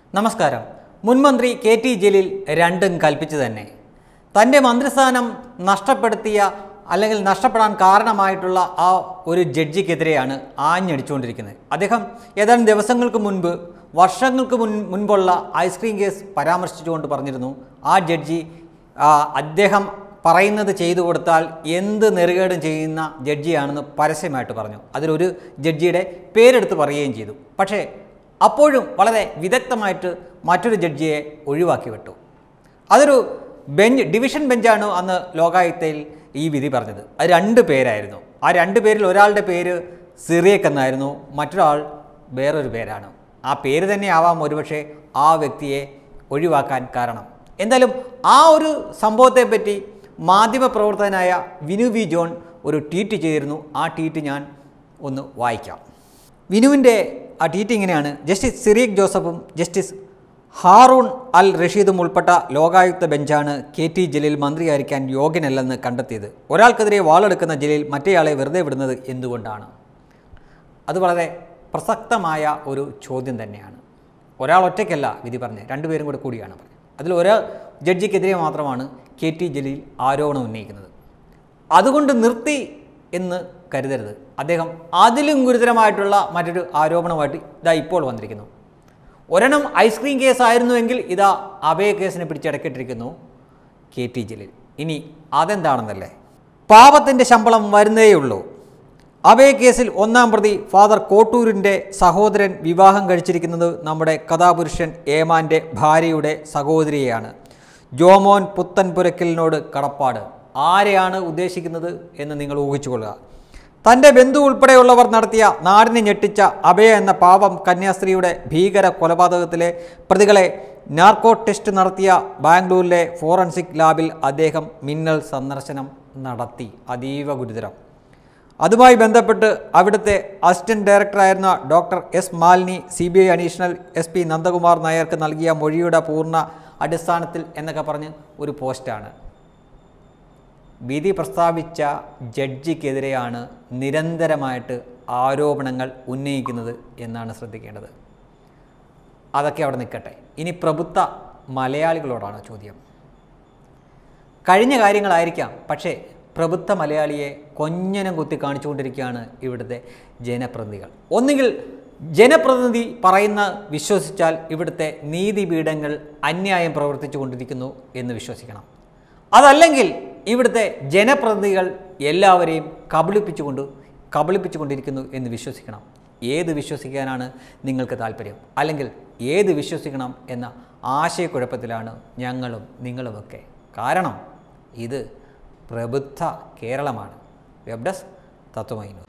നമസ്കാരം മുൻമന്ത്രി K T Jaleel രണ്ടും കൽപ്പിച്ചു തന്നെ തൻ്റെ മന്ത്രിസ്ഥാനം നഷ്ടപ്പെടുത്തിയ അല്ലെങ്കിൽ നഷ്ടപ്പെടാൻ കാരണമായിട്ടുള്ള ആ ഒരു ജഡ്ജിക്കെതിരെയാണ് ആഞ്ഞടിച്ചുകൊണ്ടിരിക്കുന്നത് അദ്ദേഹം ഏതാനും ദിവസങ്ങൾക്ക് മുൻപ് വർഷങ്ങൾക്ക് മുൻ മുൻപുള്ള ഐസ്ക്രീം കേസ് പരാമർശിച്ചുകൊണ്ട് പറഞ്ഞിരുന്നു ആ ജഡ്ജി ആ, അദ്ദേഹം പറയുന്നത് ചെയ്തു കൊടുത്താൽ എന്ത് നെറുകേടും ചെയ്യുന്ന ജഡ്ജിയാണെന്ന് പരസ്യമായിട്ട് പറഞ്ഞു അതിലൊരു ജഡ്ജിയുടെ പേരെടുത്ത് പറയുകയും ചെയ്തു പക്ഷേ അപ്പോഴും വളരെ വിദഗ്ധമായിട്ട് മറ്റൊരു ജഡ്ജിയെ ഒഴിവാക്കി വിട്ടു അതൊരു ബെഞ്ച് ഡിവിഷൻ ബെഞ്ചാണ് അന്ന് ലോകായുക്തയിൽ ഈ വിധി പറഞ്ഞത് അത് രണ്ട് പേരായിരുന്നു ആ രണ്ട് പേരിൽ ഒരാളുടെ പേര് സിറിയക്ക് എന്നായിരുന്നു മറ്റൊരാൾ വേറൊരു പേരാണ് ആ പേര് തന്നെ ആവാം ഒരുപക്ഷെ ആ വ്യക്തിയെ ഒഴിവാക്കാൻ കാരണം എന്തായാലും ആ ഒരു സംഭവത്തെപ്പറ്റി മാധ്യമപ്രവർത്തകനായ വിനു വി ജോൺ ഒരു ട്വീറ്റ് ചെയ്തിരുന്നു ആ ട്വീറ്റ് ഞാൻ ഒന്ന് വായിക്കാം വിനുവിൻ്റെ ആ ട്വീറ്റ് ഇങ്ങനെയാണ് ജസ്റ്റിസ് സിറിയക് ജോസഫും ജസ്റ്റിസ് ഹാറൂൺ അൽ റഷീദും ഉൾപ്പെട്ട ലോകായുക്ത ബെഞ്ചാണ് കെ ടി ജലീൽ മന്ത്രിയായിരിക്കാൻ യോഗ്യനല്ലെന്ന് കണ്ടെത്തിയത് ഒരാൾക്കെതിരെ വാളെടുക്കുന്ന ജലീൽ മറ്റേയാളെ വെറുതെ വിടുന്നത് എന്തുകൊണ്ടാണ് അത് വളരെ പ്രസക്തമായ ഒരു ചോദ്യം തന്നെയാണ് ഒരാൾ ഒറ്റയ്ക്കല്ല വിധി പറഞ്ഞത് രണ്ടുപേരും കൂടെ കൂടിയാണ് പറഞ്ഞത് അതിൽ ഒരു ജഡ്ജിക്കെതിരെ മാത്രമാണ് കെ ടി ജലീൽ ആരോപണം ഉന്നയിക്കുന്നത് അതുകൊണ്ട് നിർത്തി എന്ന് കരുതരുത് അദ്ദേഹം അതിലും ഗുരുതരമായിട്ടുള്ള മറ്റൊരു ആരോപണമായിട്ട് ഇതാ ഇപ്പോൾ വന്നിരിക്കുന്നു ഒരെണ്ണം ഐസ്ക്രീം കേസായിരുന്നുവെങ്കിൽ ഇതാ അഭയ കേസിനെ പിടിച്ചടക്കിയിട്ടിരിക്കുന്നു കെ ടി ജലീൽ ഇനി അതെന്താണെന്നല്ലേ പാപത്തിൻ്റെ ശമ്പളം വരുന്നേയുള്ളൂ അഭയ കേസിൽ ഒന്നാം പ്രതി ഫാദർ കോട്ടൂരിൻ്റെ സഹോദരൻ വിവാഹം കഴിച്ചിരിക്കുന്നത് നമ്മുടെ കഥാപുരുഷൻ ഏമാൻ്റെ ഭാര്യയുടെ സഹോദരിയെയാണ് ജോമോൻ പുത്തൻപുരക്കലിനോട് കടപ്പാട് ആരെയാണ് ഉദ്ദേശിക്കുന്നത് എന്ന് നിങ്ങൾ ഊഹിച്ചുകൊള്ളുക തൻ്റെ ബന്ധു ഉൾപ്പെടെയുള്ളവർ നടത്തിയ നാടിനെ ഞെട്ടിച്ച അഭയ എന്ന പാവം കന്യാസ്ത്രീയുടെ ഭീകര കൊലപാതകത്തിലെ പ്രതികളെ നാർക്കോ ടെസ്റ്റ് നടത്തിയ ബാംഗ്ലൂരിലെ ഫോറൻസിക് ലാബിൽ അദ്ദേഹം മിന്നൽ സന്ദർശനം നടത്തി അതീവ ഗുരുതരം അതുമായി ബന്ധപ്പെട്ട് അവിടുത്തെ അസിസ്റ്റന്റ് ഡയറക്ടറായിരുന്ന doctor S Malini C B I additional S P Nandakumar നായർക്ക് നൽകിയ മൊഴിയുടെ പൂർണ്ണ അടിസ്ഥാനത്തിൽ എന്നൊക്കെ പറഞ്ഞ് ഒരു പോസ്റ്റാണ് വിധി പ്രസ്താവിച്ച ജഡ്ജിക്കെതിരെയാണ് നിരന്തരമായിട്ട് ആരോപണങ്ങൾ ഉന്നയിക്കുന്നത് എന്നാണ് ശ്രദ്ധിക്കേണ്ടത് അതൊക്കെ അവിടെ നിൽക്കട്ടെ ഇനി പ്രബുദ്ധ മലയാളികളോടാണ് ചോദ്യം കഴിഞ്ഞ കാര്യങ്ങളായിരിക്കാം പക്ഷേ പ്രബുദ്ധ മലയാളിയെ കൊഞ്ഞനം കുത്തി കാണിച്ചുകൊണ്ടിരിക്കുകയാണ് ഇവിടുത്തെ ജനപ്രതിനിധികൾ ഒന്നുകിൽ ജനപ്രതിനിധി പറയുന്ന വിശ്വസിച്ചാൽ ഇവിടുത്തെ നീതിപീഠങ്ങൾ അന്യായം പ്രവർത്തിച്ചു കൊണ്ടിരിക്കുന്നു എന്ന് വിശ്വസിക്കണം അതല്ലെങ്കിൽ ഇവിടുത്തെ ജനപ്രതിനിധികൾ എല്ലാവരെയും കബളിപ്പിച്ചുകൊണ്ട് കബളിപ്പിച്ചുകൊണ്ടിരിക്കുന്നു എന്ന് വിശ്വസിക്കണം ഏത് വിശ്വസിക്കാനാണ് നിങ്ങൾക്ക് താല്പര്യം അല്ലെങ്കിൽ ഏത് വിശ്വസിക്കണം എന്ന ആശയക്കുഴപ്പത്തിലാണ് ഞങ്ങളും നിങ്ങളുമൊക്കെ കാരണം ഇത് പ്രബുദ്ധ കേരളമാണ് വെബ് ഡെസ്ക് തത്വമൈ ന്യൂസ്